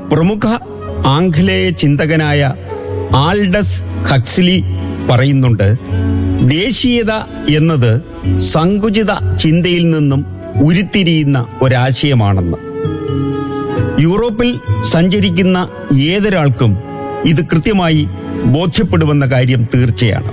പ്രമുഖ ആംഗലേയ ചിന്തകനായ ആൾഡസ് ഹക്സ്ലി പറയുന്നുണ്ട് ദേശീയത എന്നത് സങ്കുചിത ചിന്തയിൽ നിന്നും ഉരുത്തിരിയുന്ന ഒരാശയമാണെന്ന് യൂറോപ്പിൽ സഞ്ചരിക്കുന്ന ഏതൊരാൾക്കും ഇത് കൃത്യമായി ബോധ്യപ്പെടുമെന്ന കാര്യം തീർച്ചയാണ്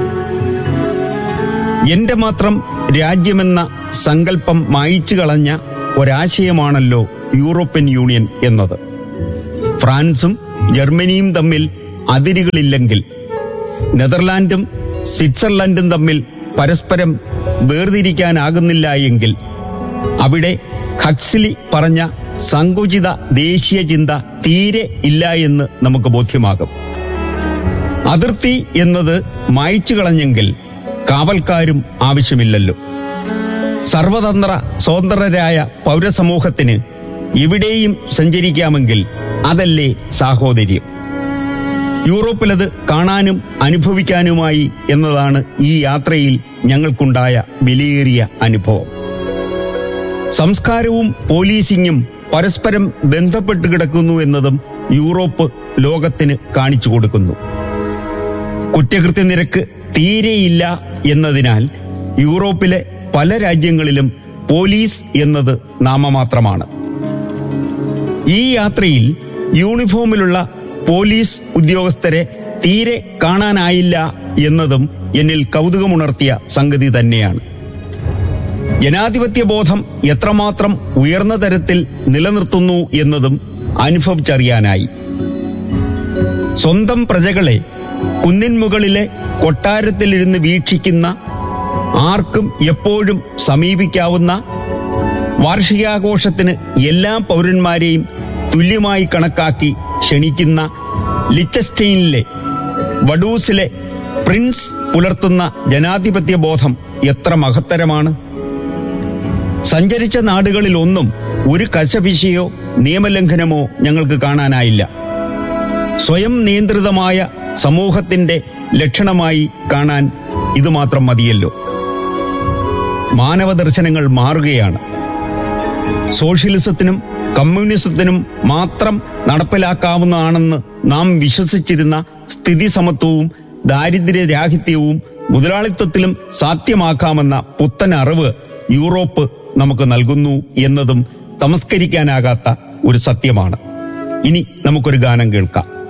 എന്റെ മാത്രം രാജ്യമെന്ന സങ്കല്പം മായിച്ചു കളഞ്ഞ ഒരാശയമാണല്ലോ യൂറോപ്യൻ യൂണിയൻ എന്നത് ഫ്രാൻസും ജർമ്മനിയും തമ്മിൽ അതിരുകളില്ലെങ്കിൽ നെതർലാൻഡും സ്വിറ്റ്സർലൻഡും തമ്മിൽ പരസ്പരം വേർതിരിക്കാനാകുന്നില്ല എങ്കിൽ അവിടെ ഹക്സ്ലി പറഞ്ഞ സങ്കുചിത ദേശീയ ചിന്ത തീരെ ഇല്ല എന്ന് നമുക്ക് ബോധ്യമാകും അതിർത്തി എന്നത് മായ്ച്ചു കളഞ്ഞെങ്കിൽ കാവൽക്കാരും ആവശ്യമില്ലല്ലോ സർവതന്ത്ര സ്വതന്ത്രരായ പൗരസമൂഹത്തിന് എവിടെയും സഞ്ചരിക്കാമെങ്കിൽ അതല്ലേ സാഹോദര്യം യൂറോപ്പിലത് കാണാനും അനുഭവിക്കാനുമായി എന്നതാണ് ഈ യാത്രയിൽ ഞങ്ങൾക്കുണ്ടായ വിലയേറിയ അനുഭവം സംസ്കാരവും പോലീസിങ്ങും പരസ്പരം ബന്ധപ്പെട്ട് കിടക്കുന്നു എന്നതും യൂറോപ്പ് ലോകത്തിന് കാണിച്ചു കൊടുക്കുന്നു കുറ്റകൃത്യ നിരക്ക് തീരെയില്ല എന്നതിനാൽ യൂറോപ്പിലെ പല രാജ്യങ്ങളിലും പോലീസ് എന്നത് നാമമാത്രമാണ് ഈ യാത്രയിൽ യൂണിഫോമിലുള്ള പോലീസ് ഉദ്യോഗസ്ഥരെ തീരെ കാണാനായില്ല എന്നതും എന്നിൽ കൗതുകമുണർത്തിയ സംഗതി തന്നെയാണ് ജനാധിപത്യ ബോധം എത്രമാത്രം ഉയർന്ന തരത്തിൽ നിലനിർത്തുന്നു എന്നതും അനുഭവിച്ചറിയാനായി സ്വന്തം പ്രജകളെ കുന്നിൻ മുകളിലെ കൊട്ടാരത്തിലിരുന്ന് വീക്ഷിക്കുന്ന ആർക്കും എപ്പോഴും സമീപിക്കാവുന്ന വാർഷികാഘോഷത്തിന് എല്ലാ പൗരന്മാരെയും തുല്യമായി കണക്കാക്കി ക്ഷണിക്കുന്ന ലിച്ചസ്റ്റെയിനിലെ വഡൂസിലെ പ്രിൻസ് പുലർത്തുന്ന ജനാധിപത്യ ബോധം എത്ര മഹത്തരമാണ് സഞ്ചരിച്ച നാടുകളിൽ ഒന്നും ഒരു കശപിശയോ നിയമലംഘനമോ ഞങ്ങൾക്ക് കാണാനായില്ല സ്വയം നിയന്ത്രിതമായ സമൂഹത്തിന്റെ ലക്ഷണമായി കാണാൻ ഇതുമാത്രം മതിയല്ലോ മാനവദർശനങ്ങൾ മാറുകയാണ് സോഷ്യലിസത്തിനും കമ്മ്യൂണിസത്തിനും മാത്രം നടപ്പിലാക്കാവുന്നതാണെന്ന് നാം വിശ്വസിച്ചിരുന്ന സ്ഥിതി സമത്വവും ദാരിദ്ര്യരാഹിത്യവും മുതലാളിത്തത്തിലും സാധ്യമാക്കാമെന്ന പുത്തൻ അറിവ് യൂറോപ്പ് നമുക്ക് നൽകുന്നു എന്നതും തമസ്കരിക്കാനാകാത്ത ഒരു സത്യമാണ് ഇനി നമുക്കൊരു ഗാനം കേൾക്കാം